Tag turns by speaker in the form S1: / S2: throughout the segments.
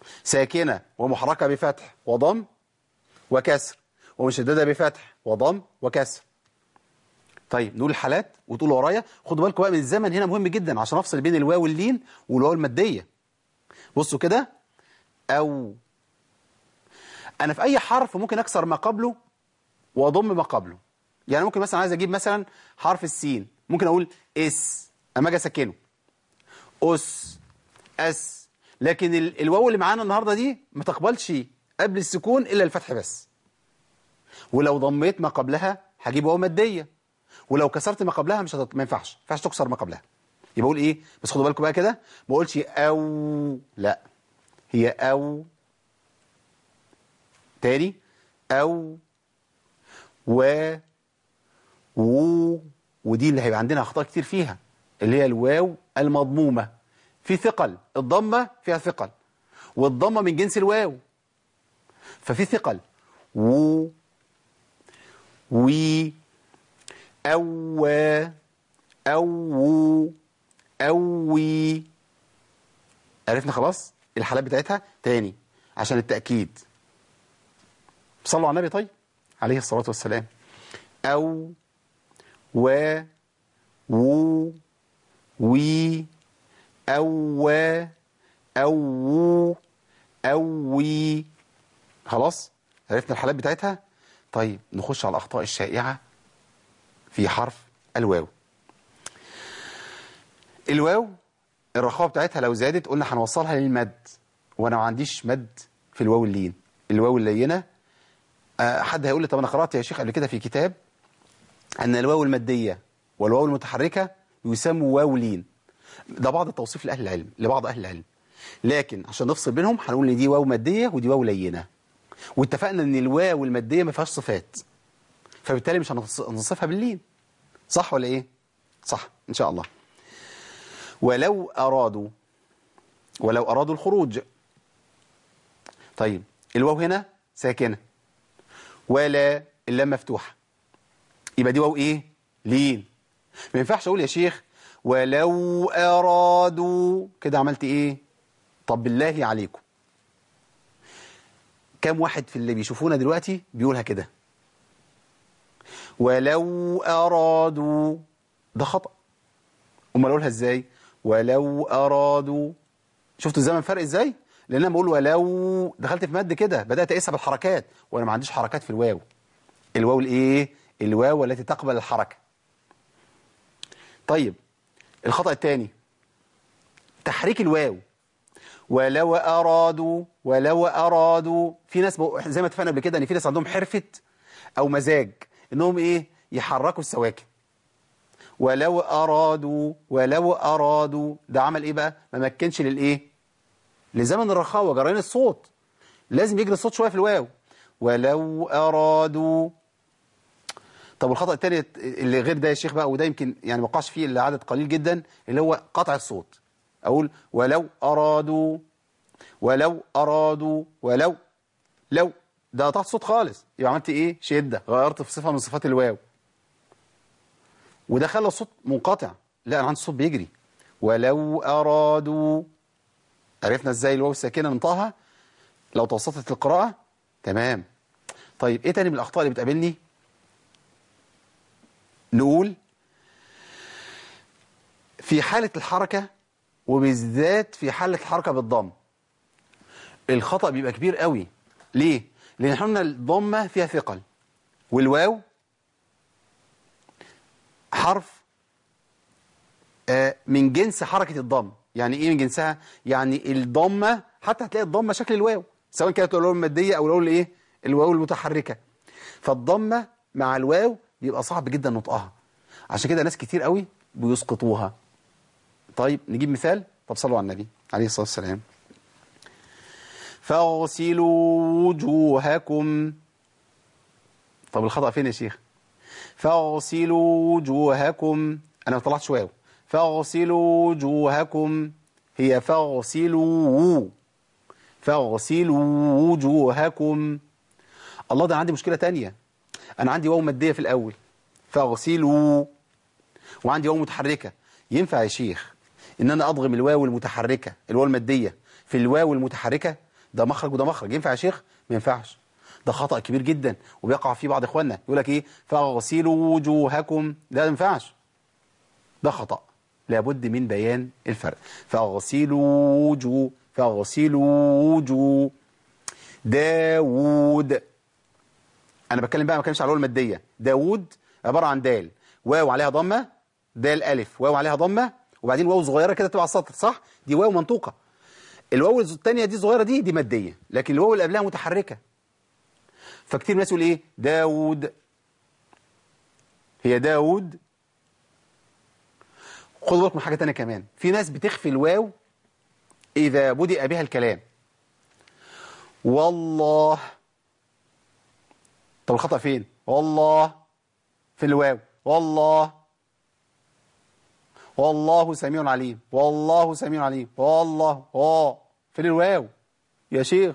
S1: ساكنة ومحركة بفتح وضم وكسر ومشددة بفتح وضم وكسر طيب نقول الحالات وتقول ورايا خدوا بالكم بقى من الزمن هنا مهم جدا عشان افصل بين الواو واللين والواو المادية بصوا كده أو أنا في أي حرف ممكن أكسر ما قبله وأضم ما قبله يعني ممكن مثلا عايز أجيب مثلا حرف السين ممكن أقول اس أما أجي أسكنه أس أس لكن ال- الواو اللي معانا النهاردة دي ما تقبلش قبل السكون إلا الفتح بس ولو ضميت ما قبلها هجيب واو مادية ولو كسرت ما قبلها مش هتط... ما ينفعش ما ينفعش تكسر ما قبلها يبقى اقول ايه بس خدوا بالكم بقى كده ما اقولش او لا هي او تاني او و و ودي اللي هيبقى عندنا اخطاء كتير فيها اللي هي الواو المضمومه في ثقل الضمه فيها ثقل والضمه من جنس الواو ففي ثقل و وي أو أو أوي عرفنا خلاص الحالات بتاعتها تاني عشان التأكيد صلوا على النبي طيب عليه الصلاة والسلام أو و و وي أو أو أوي خلاص عرفنا الحالات بتاعتها طيب نخش على الأخطاء الشائعة في حرف الواو الواو الرخاوة بتاعتها لو زادت قلنا هنوصلها للمد وانا ما عنديش مد في الواو اللين الواو اللينة آه، حد هيقول لي طب انا قرأت يا شيخ قبل كده في كتاب ان الواو المادية والواو المتحركة يسموا واو لين ده بعض التوصيف لأهل العلم لبعض أهل العلم لكن عشان نفصل بينهم هنقول ان دي واو مادية ودي واو لينة واتفقنا ان الواو المادية ما فيهاش صفات فبالتالي مش هنص- هنصفها باللين صح ولا ايه صح ان شاء الله ولو ارادوا ولو ارادوا الخروج طيب الواو هنا ساكنه ولا اللام مفتوحه يبقى دي واو ايه لين ما ينفعش اقول يا شيخ ولو ارادوا كده عملت ايه طب بالله عليكم كم واحد في اللي بيشوفونا دلوقتي بيقولها كده ولو أرادوا ده خطأ أمال أقولها إزاي ولو أرادوا شفتوا الزمن فرق إزاي لأن أنا بقول ولو دخلت في مد كده بدأت أقيسها بالحركات وأنا ما عنديش حركات في الواو الواو الإيه الواو التي تقبل الحركة طيب الخطأ الثاني تحريك الواو ولو أرادوا ولو أرادوا في ناس بقو- زي ما اتفقنا قبل كده إن في ناس عندهم حرفة أو مزاج إنهم إيه يحركوا السواكن ولو أرادوا ولو أرادوا ده عمل إيه بقى ما مكنش للإيه لزمن الرخاوة جرين الصوت لازم يجري الصوت شوية في الواو ولو أرادوا طب الخطأ الثاني اللي غير ده يا شيخ بقى وده يمكن يعني ما وقعش فيه الا عدد قليل جدا اللي هو قطع الصوت اقول ولو ارادوا ولو ارادوا ولو لو ده قطعت الصوت خالص يبقى عملت ايه شده غيرت في صفه من صفات الواو وده خلى الصوت منقطع لا انا عندي الصوت بيجري ولو ارادوا عرفنا ازاي الواو الساكنه ننطقها لو توسطت القراءه تمام طيب ايه تاني من الاخطاء اللي بتقابلني نقول في حالة الحركة وبالذات في حالة الحركة بالضم الخطأ بيبقى كبير قوي ليه؟ لأن احنا قلنا الضمة فيها ثقل والواو حرف آه، من جنس حركة الضم يعني ايه من جنسها؟ يعني الضمة حتى هتلاقي الضمة شكل الواو سواء كانت الواو المادية او الواو الايه؟ الواو المتحركة فالضمة مع الواو بيبقى صعب جدا نطقها عشان كده ناس كتير قوي بيسقطوها طيب نجيب مثال طب صلوا على النبي عليه الصلاة والسلام فاغسلوا وجوهكم طب الخطأ فين يا شيخ فاغسلوا وجوهكم انا ما طلعتش واو فاغسلوا وجوهكم هي فاغسلوا فاغسلوا وجوهكم الله ده أنا عندي مشكلة تانية أنا عندي واو مادية في الأول فاغسلوا وعندي واو متحركة ينفع يا شيخ إن أنا أضغم الواو المتحركة الواو المادية في الواو المتحركة ده مخرج وده مخرج ينفع يا شيخ ما ينفعش ده خطأ كبير جدا وبيقع فيه بعض اخواننا يقول لك ايه فاغسلوا وجوهكم ده ما ينفعش ده خطأ لابد من بيان الفرق فاغسلوا وجوه فاغسلوا وجوه داوود انا بتكلم بقى ما كانش على الواو الماديه داوود عباره عن دال واو عليها ضمه دال الف واو عليها ضمه وبعدين واو صغيره كده تبقى على السطر صح دي واو منطوقه الواو الثانيه دي صغيره دي دي ماديه لكن الواو اللي قبلها متحركه فكتير ناس يقول ايه داوود هي داوود خدوا بالكم من حاجه ثانيه كمان في ناس بتخفي الواو اذا بدأ بها الكلام والله طب الخطأ فين والله في الواو والله والله سميع عليم والله سميع عليم والله اه في الواو يا شيخ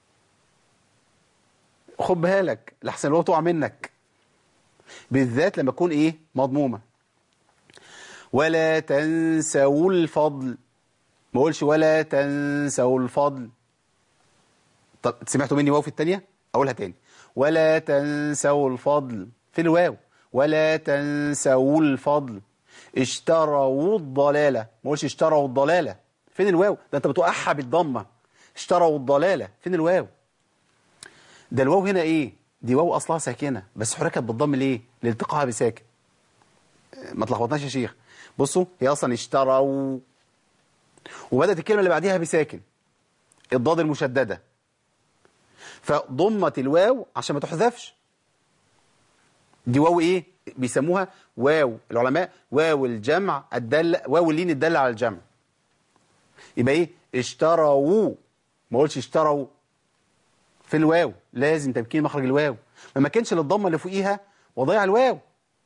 S1: خد بالك لحسن الواو تقع منك بالذات لما تكون ايه مضمومه ولا تنسوا الفضل ما اقولش ولا تنسوا الفضل طب سمعتوا مني واو في الثانيه اقولها تاني ولا تنسوا الفضل في الواو ولا تنسوا الفضل اشتروا الضلالة ما اقولش اشتروا الضلالة فين الواو ده انت بتوقعها بالضمة اشتروا الضلالة فين الواو ده الواو هنا ايه دي واو اصلها ساكنة بس حركت بالضم ليه لالتقائها بساكن ما تلخبطناش يا شيخ بصوا هي اصلا اشتروا وبدأت الكلمة اللي بعديها بساكن الضاد المشددة فضمت الواو عشان ما تحذفش دي واو ايه بيسموها واو العلماء واو الجمع الدل واو اللين الدل على الجمع يبقى ايه اشتروا ما اقولش اشتروا في الواو لازم تمكين مخرج الواو ما كانش للضمه اللي فوقيها وضيع الواو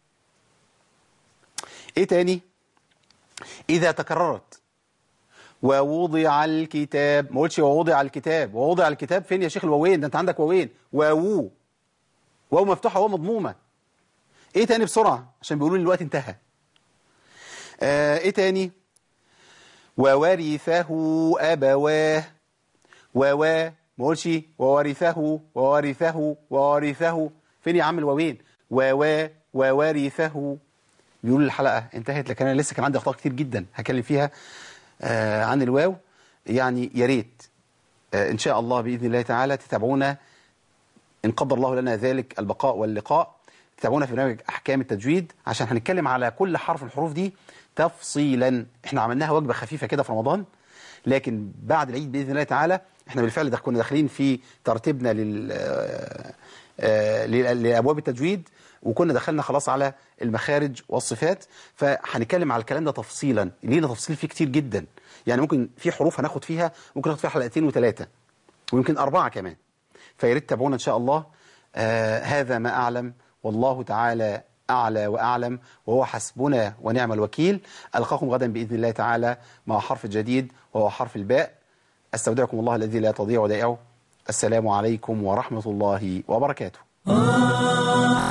S1: ايه تاني اذا تكررت ووضع الكتاب ما قلتش ووضع الكتاب ووضع الكتاب فين يا شيخ الواوين ده انت عندك واوين واو واو مفتوحه واو مضمومه ايه تاني بسرعه عشان بيقولوا لي الوقت انتهى آه ايه تاني وورثه ابواه ووا ما قلتش وورثه وورثه وورثه فين يا عم الواوين ووا وورثه بيقولوا الحلقه انتهت لكن انا لسه كان عندي اخطاء كتير جدا هكلم فيها آه عن الواو يعني يا ريت آه إن شاء الله بإذن الله تعالى تتابعونا إن قدر الله لنا ذلك البقاء واللقاء تتابعونا في برنامج أحكام التجويد عشان هنتكلم على كل حرف من الحروف دي تفصيلا احنا عملناها وجبة خفيفة كده في رمضان لكن بعد العيد بإذن الله تعالى احنا بالفعل ده كنا داخلين في ترتيبنا لل آه لأبواب التجويد وكنا دخلنا خلاص على المخارج والصفات فهنتكلم على الكلام ده تفصيلا لينا تفصيل فيه كتير جدا يعني ممكن في حروف هناخد فيها ممكن ناخد فيها حلقتين وثلاثة ويمكن أربعة كمان فيا ريت تتابعونا إن شاء الله آه هذا ما أعلم والله تعالى أعلى وأعلم وهو حسبنا ونعم الوكيل ألقاكم غدا بإذن الله تعالى مع حرف جديد وهو حرف الباء أستودعكم الله الذي لا تضيع ودائعه السلام عليكم ورحمة الله وبركاته